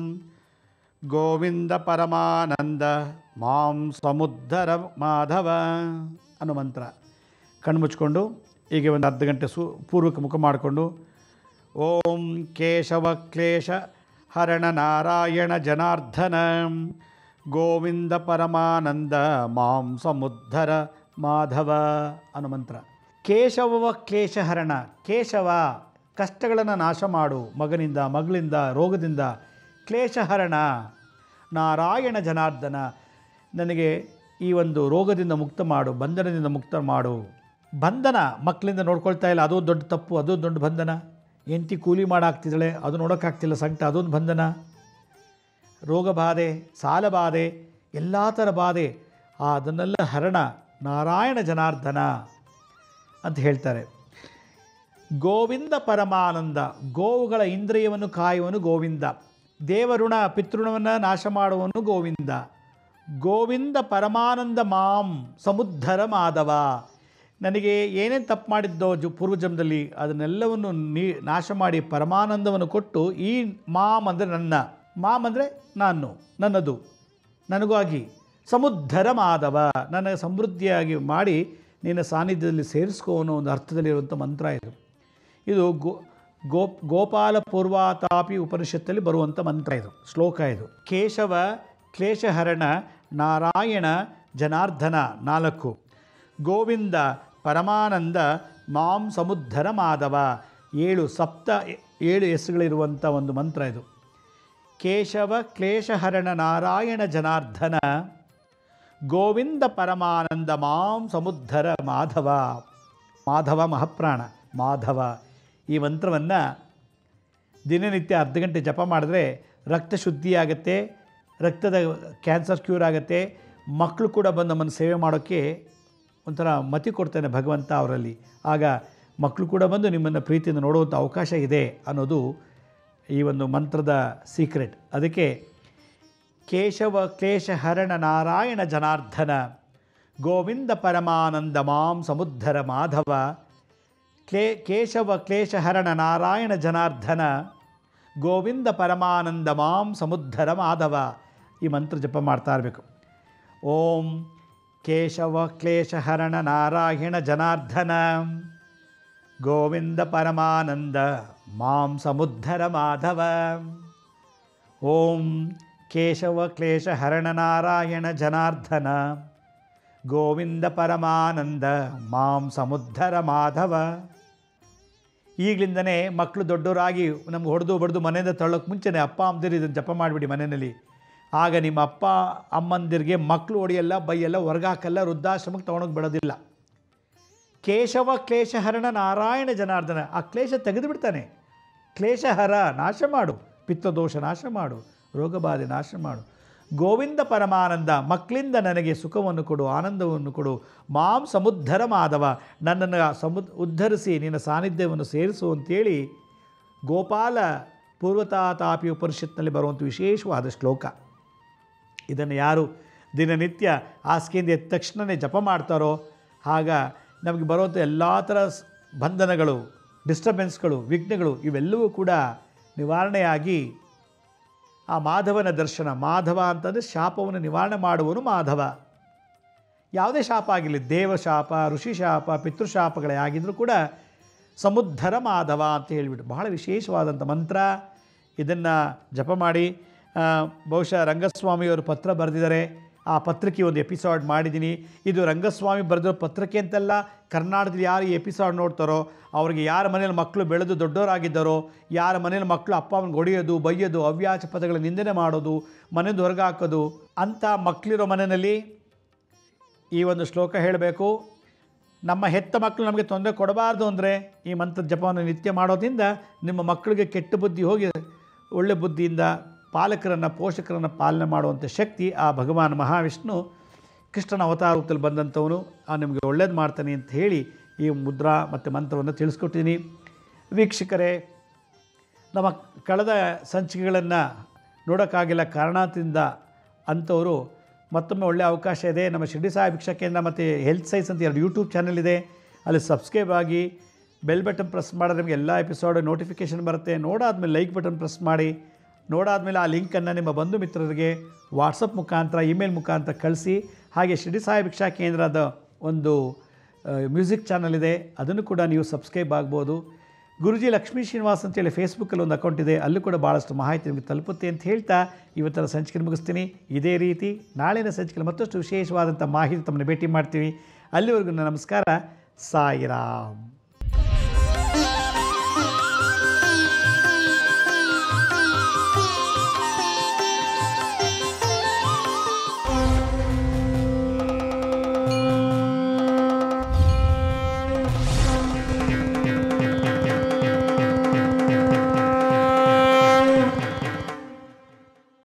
ಗೋವಿಂದ ಪರಮಾನಂದ ಮಾಂ ಸಮುದ್ಧರ ಮಾಧವ ಅನ್ನೋ ಮಂತ್ರ ಕಣ್ಮುಚ್ಕೊಂಡು ಹೀಗೆ ಒಂದು ಅರ್ಧ ಗಂಟೆ ಸು ಪೂರ್ವಕ್ಕೆ ಮುಖ ಮಾಡಿಕೊಂಡು ಓಂ ಕೇಶವ ಕ್ಲೇಶ ಹರಣ ನಾರಾಯಣ ಜನಾರ್ದನ ಗೋವಿಂದ ಪರಮಾನಂದ ಮಾಂ ಸಮುದ್ಧರ ಮಾಧವ ಅನ್ನೋ ಮಂತ್ರ ಕೇಶವ ಕ್ಲೇಶಹರಣ ಕೇಶವ ಕಷ್ಟಗಳನ್ನು ನಾಶ ಮಾಡು ಮಗನಿಂದ ಮಗಳಿಂದ ರೋಗದಿಂದ ಕ್ಲೇಶಹರಣ ನಾರಾಯಣ ಜನಾರ್ದನ ನನಗೆ ಈ ಒಂದು ರೋಗದಿಂದ ಮುಕ್ತ ಮಾಡು ಬಂಧನದಿಂದ ಮುಕ್ತ ಮಾಡು ಬಂಧನ ಮಕ್ಕಳಿಂದ ನೋಡ್ಕೊಳ್ತಾ ಇಲ್ಲ ಅದೊಂದು ದೊಡ್ಡ ತಪ್ಪು ಅದೊಂದು ದೊಡ್ಡ ಬಂಧನ ಹೆಂಡತಿ ಕೂಲಿ ಮಾಡಾಕ್ತಿದ್ದಾಳೆ ಅದು ನೋಡೋಕ್ಕಾಗ್ತಿಲ್ಲ ಸಂಕಟ ಅದೊಂದು ಬಂಧನ ರೋಗ ಬಾಧೆ ಸಾಲ ಬಾಧೆ ಎಲ್ಲ ಥರ ಬಾಧೆ ಆ ಅದನ್ನೆಲ್ಲ ಹರಣ ನಾರಾಯಣ ಜನಾರ್ದನ ಅಂತ ಹೇಳ್ತಾರೆ ಗೋವಿಂದ ಪರಮಾನಂದ ಗೋವುಗಳ ಇಂದ್ರಿಯವನ್ನು ಕಾಯುವನು ಗೋವಿಂದ ದೇವಋಣ ಪಿತೃಣವನ್ನು ನಾಶ ಮಾಡುವನು ಗೋವಿಂದ ಗೋವಿಂದ ಪರಮಾನಂದ ಮಾಂ ಸಮುದ್ಧರ ಮಾಧವ ನನಗೆ ಏನೇನು ತಪ್ಪು ಮಾಡಿದ್ದೋ ಜು ಪೂರ್ವಜನ್ಮದಲ್ಲಿ ಅದನ್ನೆಲ್ಲವನ್ನು ನೀ ನಾಶ ಮಾಡಿ ಪರಮಾನಂದವನ್ನು ಕೊಟ್ಟು ಈ ಮಾಮ್ ಅಂದರೆ ನನ್ನ ಮಾಮ್ ಅಂದರೆ ನಾನು ನನ್ನದು ನನಗಾಗಿ ಸಮುದ್ಧರ ಮಾಧವ ನನಗೆ ಸಮೃದ್ಧಿಯಾಗಿ ಮಾಡಿ ನಿನ್ನ ಸಾನ್ನಿಧ್ಯದಲ್ಲಿ ಸೇರಿಸ್ಕೋ ಅನ್ನೋ ಒಂದು ಅರ್ಥದಲ್ಲಿರುವಂಥ ಮಂತ್ರ ಇದು ಇದು ಗೋ ಗೋ ಗೋಪಾಲ ಪೂರ್ವಾತಾಪಿ ಉಪನಿಷತ್ತಲ್ಲಿ ಬರುವಂಥ ಮಂತ್ರ ಇದು ಶ್ಲೋಕ ಇದು ಕೇಶವ ಕ್ಲೇಶಹರಣ ನಾರಾಯಣ ಜನಾರ್ದನ ನಾಲ್ಕು ಗೋವಿಂದ ಪರಮಾನಂದ ಮಾಂ ಸಮುದ್ಧರ ಮಾಧವ ಏಳು ಸಪ್ತ ಏಳು ಹೆಸರುಗಳಿರುವಂಥ ಒಂದು ಮಂತ್ರ ಇದು ಕೇಶವ ಕ್ಲೇಶಹರಣ ನಾರಾಯಣ ಜನಾರ್ದನ ಗೋವಿಂದ ಪರಮಾನಂದ ಮಾಂ ಸಮುದ್ಧರ ಮಾಧವ ಮಾಧವ ಮಹಾಪ್ರಾಣ ಮಾಧವ ಈ ಮಂತ್ರವನ್ನು ದಿನನಿತ್ಯ ಅರ್ಧ ಗಂಟೆ ಜಪ ಮಾಡಿದ್ರೆ ರಕ್ತ ಶುದ್ಧಿ ಆಗುತ್ತೆ ರಕ್ತದ ಕ್ಯಾನ್ಸರ್ ಕ್ಯೂರ್ ಆಗುತ್ತೆ ಮಕ್ಕಳು ಕೂಡ ಬಂದು ನಮ್ಮನ್ನು ಸೇವೆ ಮಾಡೋಕ್ಕೆ ಒಂಥರ ಮತಿ ಕೊಡ್ತಾನೆ ಭಗವಂತ ಅವರಲ್ಲಿ ಆಗ ಮಕ್ಕಳು ಕೂಡ ಬಂದು ನಿಮ್ಮನ್ನು ಪ್ರೀತಿಯಿಂದ ನೋಡುವಂಥ ಅವಕಾಶ ಇದೆ ಅನ್ನೋದು ಈ ಒಂದು ಮಂತ್ರದ ಸೀಕ್ರೆಟ್ ಅದಕ್ಕೆ ಕೇಶವ ಕ್ಲೇಶಹರಣ ನಾರಾಯಣ ಜನಾರ್ದನ ಗೋವಿಂದ ಪರಮಾನಂದ ಮಾಂ ಸಮುದ್ಧರ ಮಾಧವ ಕ್ಲೇ ಕೇಶವ ಕ್ಲೇಶಹರಣ ನಾರಾಯಣ ಜನಾರ್ದನ ಗೋವಿಂದ ಪರಮಾನಂದ ಮಾಂ ಸಮುದ್ಧರ ಮಾಧವ ಈ ಮಂತ್ರ ಜಪ ಮಾಡ್ತಾ ಇರಬೇಕು ಓಂ ಕೇಶವ ಕ್ಲೇಶಹರಣ ನಾರಾಯಣ ಜನಾರ್ದನ ಗೋವಿಂದ ಪರಮಾನಂದ ಮಾಂ ಸಮುದ್ಧರ ಮಾಧವ ಓಂ ಕೇಶವ ಕ್ಲೇಶಹರಣ ನಾರಾಯಣ ಜನಾರ್ದನ ಗೋವಿಂದ ಪರಮಾನಂದ ಮಾಂ ಸಮುದ್ಧರ ಮಾಧವ ಈಗಲಿಂದನೇ ಮಕ್ಕಳು ದೊಡ್ಡವರಾಗಿ ನಮ್ಗೆ ಹೊಡೆದು ಬಡ್ದು ಮನೆಯಿಂದ ತಳ್ಳೋಕೆ ಮುಂಚೆನೇ ಅಪ್ಪ ಅಮ್ಮದಿರು ಇದನ್ನು ಜಪ ಮಾಡಿಬಿಡಿ ಮನೆಯಲ್ಲಿ ಆಗ ನಿಮ್ಮ ಅಪ್ಪ ಅಮ್ಮಂದಿರಿಗೆ ಮಕ್ಕಳು ಹೊಡೆಯಲ್ಲ ಬೈಯಲ್ಲ ಹೊರಗಾಕಲ್ಲ ವೃದ್ಧಾಶ್ರಮಕ್ಕೆ ತೊಗೊಂಡೋಗಿ ಬಿಡೋದಿಲ್ಲ ಕೇಶವ ಕ್ಲೇಶಹರಣ ನಾರಾಯಣ ಜನಾರ್ದನ ಆ ಕ್ಲೇಶ ತೆಗೆದು ಬಿಡ್ತಾನೆ ಕ್ಲೇಶಹರ ನಾಶ ಮಾಡು ಪಿತ್ತದೋಷ ನಾಶ ಮಾಡು ರೋಗಬಾಧೆ ನಾಶ ಮಾಡು ಗೋವಿಂದ ಪರಮಾನಂದ ಮಕ್ಕಳಿಂದ ನನಗೆ ಸುಖವನ್ನು ಕೊಡು ಆನಂದವನ್ನು ಕೊಡು ಮಾಂ ಸಮುದ್ಧರ ಮಾಧವ ನನ್ನನ್ನು ಸಮುದ್ ಉದ್ಧರಿಸಿ ನಿನ್ನ ಸಾನ್ನಿಧ್ಯವನ್ನು ಸೇರಿಸು ಅಂತೇಳಿ ಗೋಪಾಲ ಪೂರ್ವತಾತಾಪಿ ಉಪನಿಷತ್ನಲ್ಲಿ ಬರುವಂಥ ವಿಶೇಷವಾದ ಶ್ಲೋಕ ಇದನ್ನು ಯಾರು ದಿನನಿತ್ಯ ಹಾಸಿಗೆಯಿಂದ ಎದ್ದ ತಕ್ಷಣವೇ ಜಪ ಮಾಡ್ತಾರೋ ಆಗ ನಮಗೆ ಬರುವಂಥ ಎಲ್ಲ ಥರ ಸ್- ಬಂಧನಗಳು ಡಿಸ್ಟರ್ಬೆನ್ಸ್ಗಳು ವಿಘ್ನಗಳು ಇವೆಲ್ಲವೂ ಕೂಡ ನಿವಾರಣೆಯಾಗಿ ಆ ಮಾಧವನ ದರ್ಶನ ಮಾಧವ ಅಂತಂದರೆ ಶಾಪವನ್ನು ನಿವಾರಣೆ ಮಾಡುವನು ಮಾಧವ ಯಾವುದೇ ಶಾಪ ಆಗಿರಲಿ ದೇವಶಾಪ ಋಷಿ ಶಾಪ ಪಿತೃಶಾಪಗಳೇ ಆಗಿದ್ರೂ ಕೂಡ ಸಮುದ್ಧರ ಮಾಧವ ಅಂತ ಹೇಳಿಬಿಟ್ಟು ಬಹಳ ವಿಶೇಷವಾದಂಥ ಮಂತ್ರ ಇದನ್ನು ಜಪ ಮಾಡಿ ಆ, ಬಹುಶಃ ರಂಗಸ್ವಾಮಿಯವರು ಪತ್ರ ಬರೆದಿದ್ದಾರೆ ಆ ಪತ್ರಕ್ಕೆ ಒಂದು ಎಪಿಸೋಡ್ ಮಾಡಿದ್ದೀನಿ ಇದು ರಂಗಸ್ವಾಮಿ ಬರೆದಿರೋ ಪತ್ರಕ್ಕೆ ಅಂತಲ್ಲ ಕರ್ನಾಟಕದಲ್ಲಿ ಯಾರು ಈ ಎಪಿಸೋಡ್ ನೋಡ್ತಾರೋ ಅವ್ರಿಗೆ ಯಾರ ಮನೇಲಿ ಮಕ್ಕಳು ಬೆಳೆದು ದೊಡ್ಡವರಾಗಿದ್ದಾರೋ ಯಾರ ಮನೇಲಿ ಮಕ್ಕಳು ಅಪ್ಪ ಅಮ್ಮನಿಗೆ ಹೊಡೆಯೋದು ಬೈಯೋದು ಅವ್ಯಾಚ ಪದಗಳ ನಿಂದನೆ ಮಾಡೋದು ಮನೆಯಿಂದ ಹೊರಗೆ ಹಾಕೋದು ಅಂಥ ಮಕ್ಕಳಿರೋ ಮನೆಯಲ್ಲಿ ಈ ಒಂದು ಶ್ಲೋಕ ಹೇಳಬೇಕು ನಮ್ಮ ಹೆತ್ತ ಮಕ್ಕಳು ನಮಗೆ ತೊಂದರೆ ಕೊಡಬಾರ್ದು ಅಂದರೆ ಈ ಮಂತ್ರ ಜಪವನ್ನು ನಿತ್ಯ ಮಾಡೋದ್ರಿಂದ ನಿಮ್ಮ ಮಕ್ಕಳಿಗೆ ಕೆಟ್ಟ ಬುದ್ಧಿ ಹೋಗಿ ಒಳ್ಳೆ ಬುದ್ಧಿಯಿಂದ ಪಾಲಕರನ್ನು ಪೋಷಕರನ್ನು ಪಾಲನೆ ಮಾಡುವಂಥ ಶಕ್ತಿ ಆ ಭಗವಾನ್ ಮಹಾವಿಷ್ಣು ಕೃಷ್ಣನ ಅವತಾರ ರೂಪದಲ್ಲಿ ಬಂದಂಥವನು ಆ ನಿಮಗೆ ಒಳ್ಳೇದು ಮಾಡ್ತಾನೆ ಅಂತ ಹೇಳಿ ಈ ಮುದ್ರಾ ಮತ್ತು ಮಂತ್ರವನ್ನು ತಿಳಿಸ್ಕೊಟ್ಟಿದ್ದೀನಿ ವೀಕ್ಷಕರೇ ನಮ್ಮ ಕಳೆದ ಸಂಚಿಕೆಗಳನ್ನು ನೋಡೋಕ್ಕಾಗಿಲ್ಲ ಕಾರಣದಿಂದ ಅಂಥವರು ಮತ್ತೊಮ್ಮೆ ಒಳ್ಳೆಯ ಅವಕಾಶ ಇದೆ ನಮ್ಮ ಶಿರ್ಡಿ ಸಾಯಿ ಭಿಕ್ಷಾ ಕೇಂದ್ರ ಮತ್ತು ಹೆಲ್ತ್ ಸೈನ್ಸ್ ಅಂತ ಎರಡು ಯೂಟ್ಯೂಬ್ ಚಾನಲ್ ಇದೆ ಅಲ್ಲಿ ಸಬ್ಸ್ಕ್ರೈಬ್ ಆಗಿ ಬೆಲ್ ಬಟನ್ ಪ್ರೆಸ್ ಮಾಡಿದ್ರೆ ನಿಮಗೆ ಎಲ್ಲ ಎಪಿಸೋಡ್ ನೋಟಿಫಿಕೇಷನ್ ಬರುತ್ತೆ ನೋಡಾದ್ಮೇಲೆ ಲೈಕ್ ಬಟನ್ ಪ್ರೆಸ್ ಮಾಡಿ ನೋಡಾದ್ಮೇಲೆ ಆ ಲಿಂಕನ್ನು ನಿಮ್ಮ ಬಂಧು ಮಿತ್ರರಿಗೆ ವಾಟ್ಸಪ್ ಮುಖಾಂತರ ಇಮೇಲ್ ಮುಖಾಂತರ ಕಳಿಸಿ ಹಾಗೆ ಶಿರ್ಡಿ ಸಾಯಿ ಭಿಕ್ಷಾ ಕೇಂದ್ರದ ಒಂದು ಮ್ಯೂಸಿಕ್ ಚಾನಲ್ ಇದೆ ಅದನ್ನು ಕೂಡ ನೀವು ಸಬ್ಸ್ಕ್ರೈಬ್ ಆಗ್ಬೋದು ಗುರುಜಿ ಲಕ್ಷ್ಮೀ ಶ್ರೀನಿವಾಸ್ ಅಂತೇಳಿ ಫೇಸ್ಬುಕ್ಕಲ್ಲಿ ಒಂದು ಅಕೌಂಟ್ ಇದೆ ಅಲ್ಲೂ ಕೂಡ ಭಾಳಷ್ಟು ಮಾಹಿತಿ ನಿಮಗೆ ತಲುಪುತ್ತೆ ಅಂತ ಹೇಳ್ತಾ ಇವತ್ತಿನ ಸಂಚಿಕೆ ಮುಗಿಸ್ತೀನಿ ಇದೇ ರೀತಿ ನಾಳಿನ ಸಂಚಿಕೆಯಲ್ಲಿ ಮತ್ತಷ್ಟು ವಿಶೇಷವಾದಂಥ ಮಾಹಿತಿ ತಮ್ಮನ್ನು ಭೇಟಿ ಮಾಡ್ತೀವಿ ಅಲ್ಲಿವರೆಗೂ ನನ್ನ ನಮಸ್ಕಾರ ಸಾಯಿರಾಮ್